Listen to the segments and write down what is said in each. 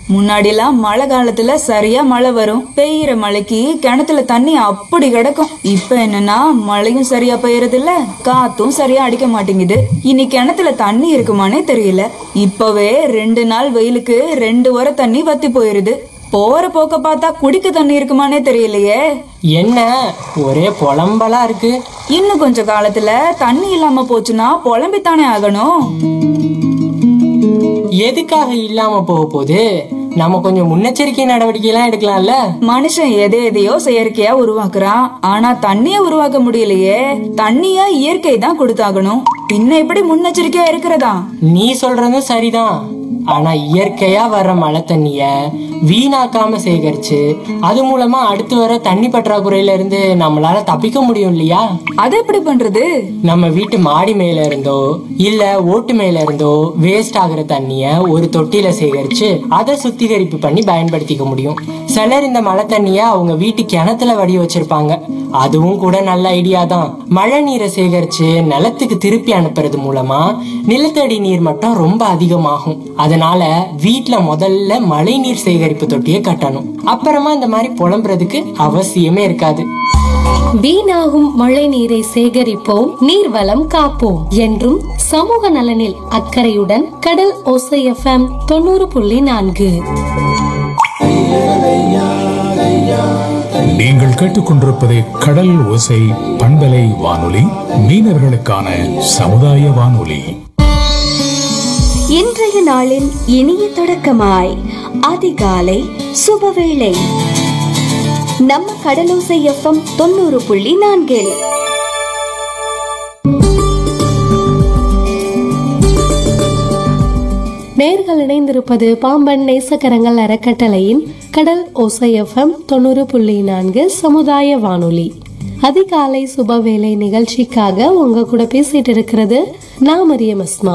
முன்னாடிலாம் மழை காலத்துல சரியா மழை வரும் பெய்யுற மழைக்கு கிணத்துல தண்ணி அப்படி கிடக்கும் இப்ப என்னன்னா மழையும் சரியா பெய்யறது இல்ல காத்தும் சரியா அடிக்க மாட்டேங்குது இனி கிணத்துல தண்ணி இருக்குமானே தெரியல இப்பவே ரெண்டு நாள் வெயிலுக்கு ரெண்டு வர தண்ணி வத்தி போயிருது போற போக்க பார்த்தா குடிக்க தண்ணி இருக்குமானே தெரியலையே என்ன ஒரே புலம்பலா இருக்கு இன்னும் கொஞ்ச காலத்துல தண்ணி இல்லாம போச்சுன்னா புலம்பித்தானே ஆகணும் எதுக்காக இல்லாம போக போகுது நம்ம கொஞ்சம் முன்னெச்சரிக்கை நடவடிக்கை எல்லாம் எடுக்கலாம்ல மனுஷன் எதை எதையோ செயற்கையா உருவாக்குறான் ஆனா தண்ணிய உருவாக்க முடியலையே தண்ணிய இயற்கை தான் கொடுத்தாகணும் பின்ன எப்படி முன்னெச்சரிக்கையா இருக்கிறதா நீ சொல்றதும் சரிதான் ஆனா இயற்கையா வர்ற மழை தண்ணிய வீணாக்காம சேகரிச்சு அது மூலமா அடுத்து வர தண்ணி பற்றாக்குறையில இருந்து நம்மளால தப்பிக்க முடியும் இல்லையா அது எப்படி பண்றது நம்ம வீட்டு மாடி மேல இருந்தோ இல்ல ஓட்டு மேல இருந்தோ வேஸ்ட் ஆகுற தண்ணிய ஒரு தொட்டியில சேகரிச்சு அதை சுத்திகரிப்பு பண்ணி பயன்படுத்திக்க முடியும் சிலர் இந்த மழை தண்ணிய அவங்க வீட்டு கிணத்துல வடி வச்சிருப்பாங்க அதுவும் கூட நல்ல ஐடியா தான் மழை நீரை சேகரிச்சு நிலத்துக்கு திருப்பி அனுப்புறது மூலமா நிலத்தடி நீர் மட்டம் ரொம்ப அதிகமாகும் அதனால வீட்ல முதல்ல மழை நீர் சேகரிப்பு தொட்டியை கட்டணும் அப்புறமா இந்த மாதிரி புலம்புறதுக்கு அவசியமே இருக்காது வீணாகும் மழை நீரை சேகரிப்போம் நீர்வளம் காப்போம் என்றும் சமூக நலனில் அக்கறையுடன் கடல் ஓசை எஃப்எம் தொண்ணூறு புள்ளி நான்கு நீங்கள் கேட்டுக்கொண்டிருப்பது கடல் ஓசை பண்பலை வானொலி மீனவர்களுக்கான சமுதாய வானொலி இன்றைய நாளின் இனிய தொடக்கமாய் அதிகாலை சுபவேளை நம்ம கடலோசை எஃப்எம் தொண்ணூறு புள்ளி நான்கில் நேர்கள் இணைந்திருப்பது பாம்பன் நேசக்கரங்கள் அறக்கட்டளையின் கடல் ஓசை எஃப்எம் தொண்ணூறு புள்ளி நான்கு சமுதாய வானொலி அதிகாலை சுபவேளை நிகழ்ச்சிக்காக உங்க கூட பேசிட்டு இருக்கிறது நான் மரியம் அஸ்மா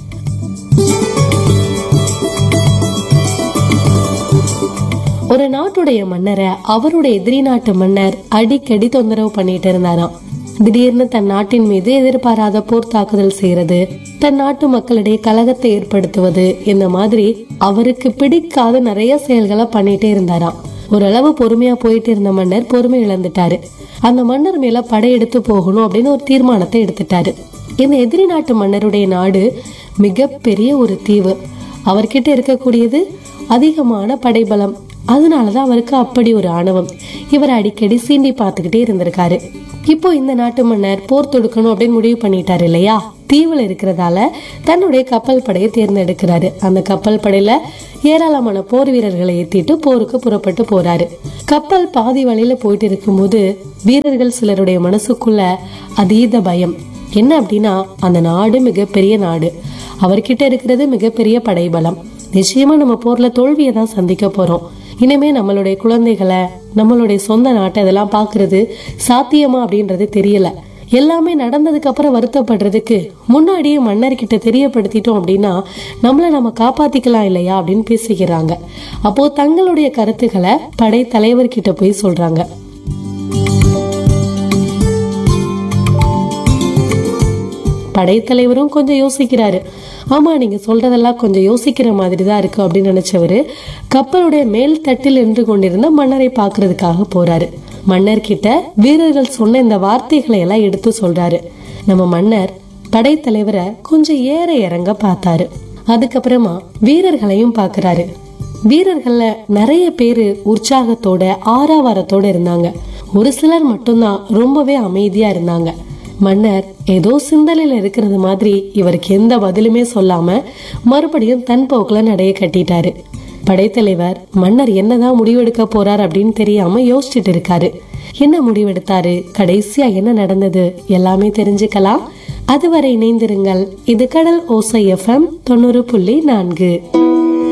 ஒரு நாட்டுடைய மன்னரை அவருடைய எதிரி நாட்டு மன்னர் அடிக்கடி தொந்தரவு பண்ணிட்டு இருந்தாராம் திடீர்னு தன் நாட்டின் மீது எதிர்பாராத போர் தாக்குதல் செய்யறது தன் நாட்டு மக்களிடையே கலகத்தை ஏற்படுத்துவது இந்த மாதிரி அவருக்கு பிடிக்காத நிறைய செயல்களை பண்ணிட்டே இருந்தாராம் ஓரளவு பொறுமையா போயிட்டு இருந்த மன்னர் பொறுமை இழந்துட்டாரு அந்த மன்னர் மேல படையெடுத்து போகணும் அப்படின்னு ஒரு தீர்மானத்தை எடுத்துட்டாரு இந்த எதிரி நாட்டு மன்னருடைய நாடு மிகப்பெரிய ஒரு தீவு அவர்கிட்ட இருக்கக்கூடியது அதிகமான படைபலம் அதனாலதான் அவருக்கு அப்படி ஒரு ஆணவம் இவர் அடிக்கடி சீண்டி பார்த்துக்கிட்டே இருந்திருக்காரு இப்போ இந்த நாட்டு மன்னர் போர் தொடுக்கணும் அப்படின்னு முடிவு பண்ணிட்டாரு இல்லையா தீவுல இருக்கிறதால தன்னுடைய கப்பல் படையை தேர்ந்தெடுக்கிறாரு அந்த கப்பல் படையில ஏராளமான போர் வீரர்களை ஏத்திட்டு போருக்கு புறப்பட்டு போறாரு கப்பல் பாதி வழியில போயிட்டு இருக்கும்போது வீரர்கள் சிலருடைய மனசுக்குள்ள அதீத பயம் என்ன அப்படின்னா அந்த நாடு மிகப்பெரிய நாடு அவர்கிட்ட இருக்கிறது மிகப்பெரிய படைபலம் நிச்சயமா நம்ம போர்ல தோல்வியை தான் சந்திக்க போறோம் இனிமே நம்மளுடைய குழந்தைகளை நம்மளுடைய சொந்த நாட்டை இதெல்லாம் பாக்குறது சாத்தியமா அப்படின்றது தெரியல எல்லாமே நடந்ததுக்கு அப்புறம் வருத்தப்படுறதுக்கு முன்னாடியே மன்னர்கிட்ட தெரியப்படுத்திட்டோம் அப்படின்னா நம்மள நம்ம காப்பாத்திக்கலாம் இல்லையா அப்படின்னு பேசிக்கிறாங்க அப்போ தங்களுடைய கருத்துக்களை படை தலைவர்கிட்ட போய் சொல்றாங்க படைத்தலைவரும் கொஞ்சம் யோசிக்கிறாரு ஆமா நீங்க சொல்றதெல்லாம் கொஞ்சம் யோசிக்கிற மாதிரி தான் இருக்கு அப்படின்னு நினைச்சவரு கப்பலுடைய மேல் தட்டில் நின்று கொண்டிருந்த மன்னரை பாக்குறதுக்காக போறாரு மன்னர் கிட்ட வீரர்கள் சொன்ன இந்த வார்த்தைகளை எல்லாம் எடுத்து சொல்றாரு நம்ம மன்னர் படைத்தலைவரை கொஞ்சம் ஏற இறங்க பார்த்தாரு அதுக்கப்புறமா வீரர்களையும் பாக்குறாரு வீரர்கள்ல நிறைய பேரு உற்சாகத்தோட ஆறாவாரத்தோட இருந்தாங்க ஒரு சிலர் மட்டும்தான் ரொம்பவே அமைதியா இருந்தாங்க மன்னர் ஏதோ சிந்தனையில இருக்கிறது மாதிரி இவருக்கு எந்த பதிலுமே சொல்லாம மறுபடியும் தன் போக்குல நடைய கட்டிட்டாரு படைத்தலைவர் மன்னர் என்னதான் முடிவெடுக்க போறார் அப்படின்னு தெரியாம யோசிச்சுட்டு இருக்காரு என்ன முடிவெடுத்தாரு கடைசியா என்ன நடந்தது எல்லாமே தெரிஞ்சுக்கலாம் அதுவரை இணைந்திருங்கள் இது கடல் ஓசை எஃப்எம் தொண்ணூறு புள்ளி நான்கு